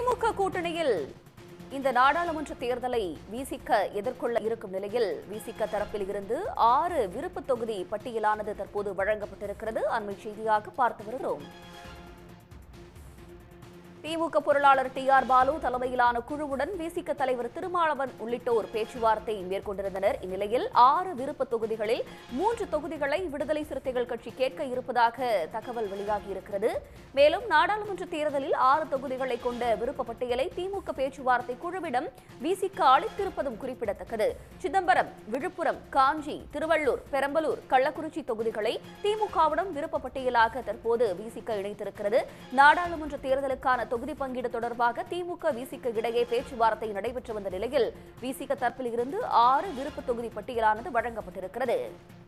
திமுக கூட்டணியில் இந்த நாடாளுமன்ற தேர்தலை விசிக எதிர்கொள்ள இருக்கும் நிலையில் விசிக தரப்பில் இருந்து ஆறு விருப்பு தொகுதி பட்டியலானது தற்போது வழங்கப்பட்டிருக்கிறது அண்மை செய்தியாக பார்த்து வருகிறோம் திமுக பொருளாளர் டி ஆர் பாலு தலைமையிலான குழுவுடன் விசிக தலைவர் திருமாவளவன் உள்ளிட்டோர் பேச்சுவார்த்தை மேற்கொண்டிருந்தனர் இந்நிலையில் ஆறு விருப்ப தொகுதிகளில் மூன்று தொகுதிகளை விடுதலை சிறுத்தைகள் கட்சி கேட்க இருப்பதாக தகவல் வெளியாகியிருக்கிறது மேலும் நாடாளுமன்ற தேர்தலில் ஆறு தொகுதிகளை கொண்ட விருப்ப பட்டியலை திமுக பேச்சுவார்த்தை குழுவிடம் விசிக அளித்திருப்பதும் குறிப்பிடத்தக்கது சிதம்பரம் விழுப்புரம் காஞ்சி திருவள்ளூர் பெரம்பலூர் கள்ளக்குறிச்சி தொகுதிகளை திமுகவிடம் விருப்ப பட்டியலாக தற்போது விசிக இணைத்திருக்கிறது நாடாளுமன்ற தேர்தலுக்கான தொகுதி பங்கீடு தொடர்பாக திமுக விசிக இடையே பேச்சுவார்த்தை நடைபெற்று வந்த நிலையில் விசிக தரப்பில் இருந்து ஆறு விருப்ப தொகுதி பட்டியலானது வழங்கப்பட்டிருக்கிறது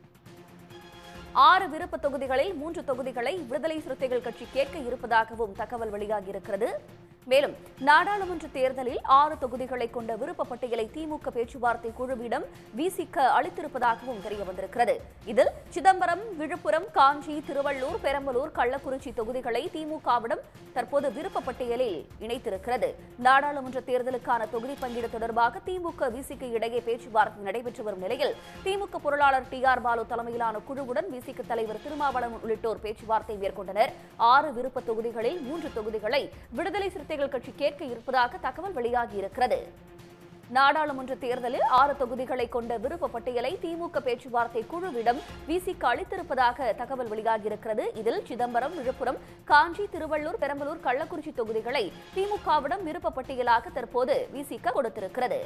ஆறு விருப்ப தொகுதிகளில் மூன்று தொகுதிகளை விடுதலை சிறுத்தைகள் கட்சி கேட்க இருப்பதாகவும் தகவல் வெளியாகியிருக்கிறது மேலும் நாடாளுமன்ற தேர்தலில் ஆறு தொகுதிகளை கொண்ட விருப்ப பட்டியலை திமுக பேச்சுவார்த்தை குழுவிடம் விசிக அளித்திருப்பதாகவும் தெரிய வந்திருக்கிறது இதில் சிதம்பரம் விழுப்புரம் காஞ்சி திருவள்ளூர் பெரம்பலூர் கள்ளக்குறிச்சி தொகுதிகளை திமுகவிடம் தற்போது விருப்ப பட்டியலில் இணைத்திருக்கிறது நாடாளுமன்ற தேர்தலுக்கான தொகுதி பங்கீடு தொடர்பாக திமுக விசிக இடையே பேச்சுவார்த்தை நடைபெற்று வரும் நிலையில் திமுக பொருளாளர் டி ஆர் பாலு தலைமையிலான குழுவுடன் விசிக தலைவர் திருமாவளவன் உள்ளிட்டோர் பேச்சுவார்த்தை மேற்கொண்டனர் ஆறு விருப்ப தொகுதிகளில் மூன்று தொகுதிகளை விடுதலை சிறுத்தைகள் கட்சி கேட்க இருப்பதாக தகவல் வெளியாகியிருக்கிறது நாடாளுமன்ற தேர்தலில் ஆறு தொகுதிகளை கொண்ட விருப்ப பட்டியலை திமுக பேச்சுவார்த்தை குழுவிடம் விசிக அளித்திருப்பதாக தகவல் வெளியாகியிருக்கிறது இதில் சிதம்பரம் விழுப்புரம் காஞ்சி திருவள்ளூர் பெரம்பலூர் கள்ளக்குறிச்சி தொகுதிகளை திமுகவிடம் விருப்ப பட்டியலாக தற்போது விசிக கொடுத்திருக்கிறது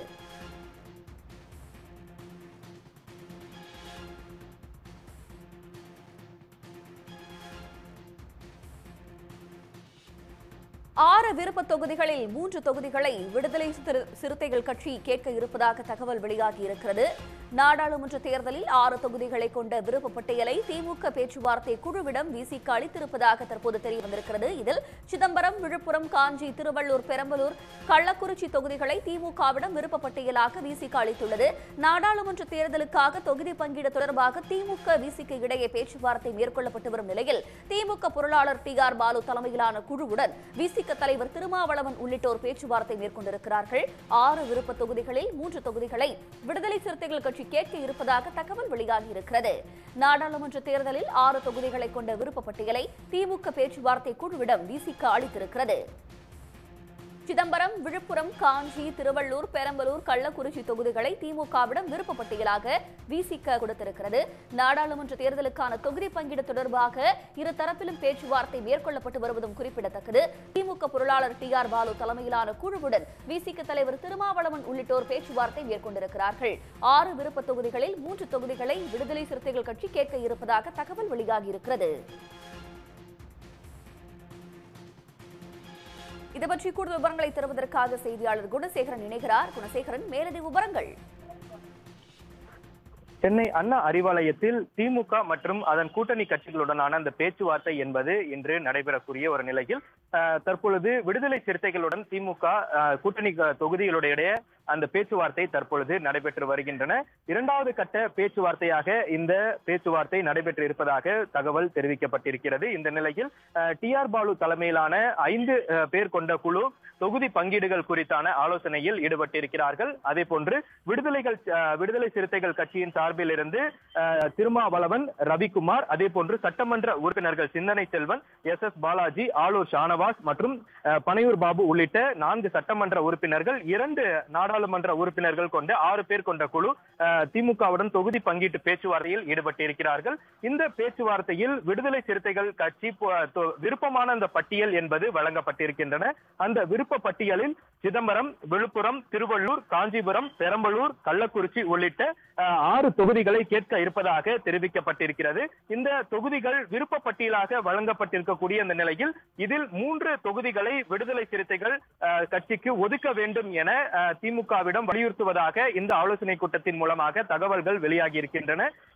ஆறு விருப்ப தொகுதிகளில் மூன்று தொகுதிகளை விடுதலை சிறு- சிறுத்தைகள் கட்சி கேட்க இருப்பதாக தகவல் வெளியாகியிருக்கிறது நாடாளுமன்ற தேர்தலில் ஆறு தொகுதிகளை கொண்ட விருப்ப பட்டியலை திமுக பேச்சுவார்த்தை குழுவிடம் விசிக அளித்திருப்பதாக தற்போது தெரிய வந்திருக்கிறது இதில் சிதம்பரம் விழுப்புரம் காஞ்சி திருவள்ளூர் பெரம்பலூர் கள்ளக்குறிச்சி தொகுதிகளை திமுகவிடம் விருப்ப பட்டியலாக விசிக அளித்துள்ளது நாடாளுமன்ற தேர்தலுக்காக தொகுதி பங்கீடு தொடர்பாக திமுக விசிக இடையே பேச்சுவார்த்தை மேற்கொள்ளப்பட்டு வரும் நிலையில் திமுக பொருளாளர் டி ஆர் பாலு தலைமையிலான குழுவுடன் விசிக தலைவர் திருமாவளவன் உள்ளிட்டோர் பேச்சுவார்த்தை மேற்கொண்டிருக்கிறார்கள் ஆறு விருப்ப தொகுதிகளில் மூன்று தொகுதிகளை விடுதலை சிறுத்தைகள் கட்சி கேட்க இருப்பதாக தகவல் வெளியாகியிருக்கிறது நாடாளுமன்ற தேர்தலில் ஆறு தொகுதிகளை கொண்ட விருப்ப பட்டியலை திமுக பேச்சுவார்த்தை குழுவிடம் விசிக அளித்திருக்கிறது சிதம்பரம் விழுப்புரம் காஞ்சி திருவள்ளூர் பெரம்பலூர் கள்ளக்குறிச்சி தொகுதிகளை திமுகவிடம் விருப்ப பட்டியலாக விசிக கொடுத்திருக்கிறது நாடாளுமன்ற தேர்தலுக்கான தொகுதி பங்கீடு தொடர்பாக இரு தரப்பிலும் பேச்சுவார்த்தை மேற்கொள்ளப்பட்டு வருவதும் குறிப்பிடத்தக்கது திமுக பொருளாளர் டி ஆர் பாலு தலைமையிலான குழுவுடன் விசிக தலைவர் திருமாவளவன் உள்ளிட்டோர் பேச்சுவார்த்தை மேற்கொண்டிருக்கிறார்கள் ஆறு விருப்ப தொகுதிகளில் மூன்று தொகுதிகளை விடுதலை சிறுத்தைகள் கட்சி கேட்க இருப்பதாக தகவல் வெளியாகியிருக்கிறது இது பற்றி கூடுதல் விவரங்களை தருவதற்காக செய்தியாளர் குணசேகரன் இணைகிறார் குணசேகரன் மேலதிக விவரங்கள் சென்னை அண்ணா அறிவாலயத்தில் திமுக மற்றும் அதன் கூட்டணி கட்சிகளுடனான அந்த பேச்சுவார்த்தை என்பது இன்று நடைபெறக்கூடிய ஒரு நிலையில் அஹ், தற்பொழுது விடுதலை சிறுத்தைகளுடன் திமுக அஹ், கூட்டணி க- தொகுதிகளுடைய அந்த பேச்சுவார்த்தை தற்பொழுது நடைபெற்று வருகின்றன இரண்டாவது கட்ட பேச்சுவார்த்தையாக இந்த பேச்சுவார்த்தை நடைபெற்று இருப்பதாக தகவல் தெரிவிக்கப்பட்டிருக்கிறது இந்த நிலையில் டி ஆர் பாலு தலைமையிலான ஐந்து அஹ், பேர் கொண்ட குழு தொகுதி பங்கீடுகள் குறித்தான ஆலோசனையில் ஈடுபட்டிருக்கிறார்கள் அதே போன்று விடுதலைகள் அஹ், விடுதலை சிறுத்தைகள் கட்சியின் சார்பில் இருந்து அஹ், திருமாவளவன் ரவிக்குமார் அதே போன்று சட்டமன்ற உறுப்பினர்கள் சிந்தனை செல்வன் எஸ் எஸ் பாலாஜி ஆலூர் ஷானவாஸ் மற்றும் அஹ், பனையூர் பாபு உள்ளிட்ட நான்கு சட்டமன்ற உறுப்பினர்கள் இரண்டு நாடாளுமன்ற உறுப்பினர்கள் கொண்ட ஆறு பேர் கொண்ட குழு அஹ், திமுகவுடன் தொகுதி பங்கீட்டு பேச்சுவார்த்தையில் ஈடுபட்டிருக்கிறார்கள் இந்த பேச்சுவார்த்தையில் விடுதலை சிறுத்தைகள் கட்சி போ- தொ- விருப்பமான அந்த பட்டியல் என்பது வழங்கப்பட்டிருக்கின்றன அந்த விருப்ப பட்டியலில் சிதம்பரம் விழுப்புரம் திருவள்ளூர் காஞ்சிபுரம் பெரம்பலூர் கள்ளக்குறிச்சி உள்ளிட்ட அஹ், ஆறு தொகுதிகளை கேட்க இருப்பதாக தெரிவிக்கப்பட்டிருக்கிறது இந்த தொகுதிகள் விருப்ப பட்டியலாக வழங்கப்பட்டிருக்கக்கூடிய இந்த நிலையில் இதில் மூன்று தொகுதிகளை விடுதலை சிறுத்தைகள் அஹ், கட்சிக்கு ஒதுக்க வேண்டும் என அஹ், திமுகவிடம் வலியுறுத்துவதாக இந்த ஆலோசனை கூட்டத்தின் மூலமாக தகவல்கள் வெளியாகி இருக்கின்றன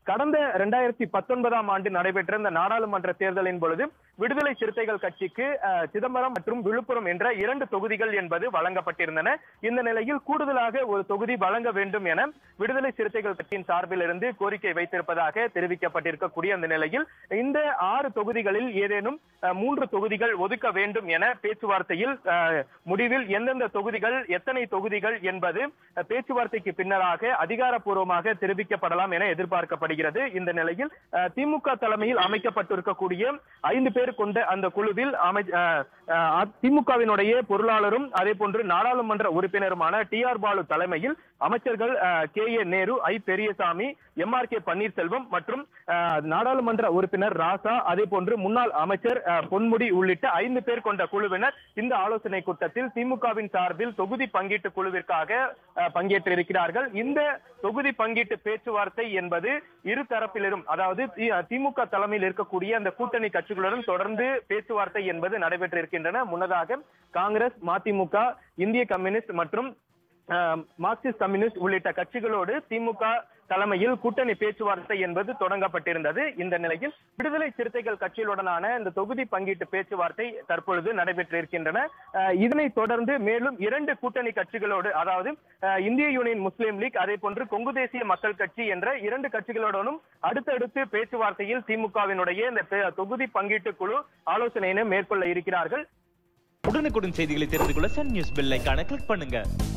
கடந்த இரண்டாயிரத்தி பத்தொன்பதாம் ஆண்டு நடைபெற்ற இந்த நாடாளுமன்ற தேர்தலின் பொழுது விடுதலை சிறுத்தைகள் கட்சிக்கு அஹ், சிதம்பரம் மற்றும் விழுப்புரம் என்ற இரண்டு தொகுதிகள் என்பது வழங்கப்பட்டிருந்தன இந்த நிலையில் கூடுதலாக ஒரு தொகுதி வழங்க வேண்டும் என விடுதலை சிறுத்தைகள் கட்சியின் சார்பில் இருந்து கோரிக்கை வைத்திருப்பதாக தெரிவிக்கப்பட்டிருக்கக்கூடிய அந்த நிலையில் இந்த ஆறு தொகுதிகளில் ஏதேனும் அஹ், மூன்று தொகுதிகள் ஒதுக்க வேண்டும் என பேச்சுவார்த்தையில் அஹ், முடிவில் எந்தெந்த தொகுதிகள் எத்தனை தொகுதிகள் என்பது அஹ், பேச்சுவார்த்தைக்கு பின்னராக அதிகாரப்பூர்வமாக தெரிவிக்கப்படலாம் என எதிர்பார்க்கப்படுகிறது இந்த நிலையில் அஹ், திமுக தலைமையில் அமைக்கப்பட்டிருக்கக்கூடிய ஐந்து பேர் கொண்ட அந்த குழுவில் அமை அஹ், அஹ், திமுகவினுடைய பொருளாளரும் அதே போன்று நாடாளுமன்ற உறுப்பினருமான டி ஆர் பாலு தலைமையில் அமைச்சர்கள் K A Nehru I Periyasamy M R K Panneerselvam மற்றும் அஹ், நாடாளுமன்ற உறுப்பினர் ராசா அதே போன்று முன்னாள் அமைச்சர் அஹ், பொன்முடி உள்ளிட்ட ஐந்து பேர் கொண்ட குழுவினர் இந்த ஆலோசனை கூட்டத்தில் திமுகவின் சார்பில் தொகுதி பங்கீட்டு குழுவிற்காக அஹ், பங்கேற்றிருக்கிறார்கள் இந்த தொகுதி பங்கீட்டு பேச்சுவார்த்தை என்பது இரு தரப்பிலும் அதாவது தி- திமுக தலைமையில் இருக்கக்கூடிய அந்த கூட்டணி கட்சிகளுடன் தொடர்ந்து பேச்சுவார்த்தை என்பது நடைபெற்றிருக்கின்றன முன்னதாக காங்கிரஸ் மதிமுக இந்திய கம்யூனிஸ்ட் மற்றும் அஹ், மார்க்சிஸ்ட் கம்யூனிஸ்ட் உள்ளிட்ட கட்சிகளோடு திமுக தலைமையில் கூட்டணி பேச்சுவார்த்தை என்பது தொடங்கப்பட்டிருந்தது இந்த நிலையில் விடுதலை சிறுத்தைகள் கட்சிகளுடனான இந்த தொகுதி பங்கீட்டு பேச்சுவார்த்தை தற்பொழுது நடைபெற்றிருக்கின்றன அஹ், இதனைத் தொடர்ந்து மேலும் இரண்டு கூட்டணி கட்சிகளோடு அதாவது அஹ், இந்திய யூனியன் முஸ்லீம் லீக் அதே போன்று கொங்கு தேசிய மக்கள் கட்சி என்ற இரண்டு கட்சிகளுடனும் அடுத்தடுத்து பேச்சுவார்த்தையில் திமுகவினுடைய இந்த பே- தொகுதி பங்கீட்டு குழு ஆலோசனையினை மேற்கொள்ள இருக்கிறார்கள் உடனுக்குடன் செய்திகளை தெரிந்து கொள்ள சன் நியூஸ் பெல் ஐகானை கிளிக் பண்ணுங்க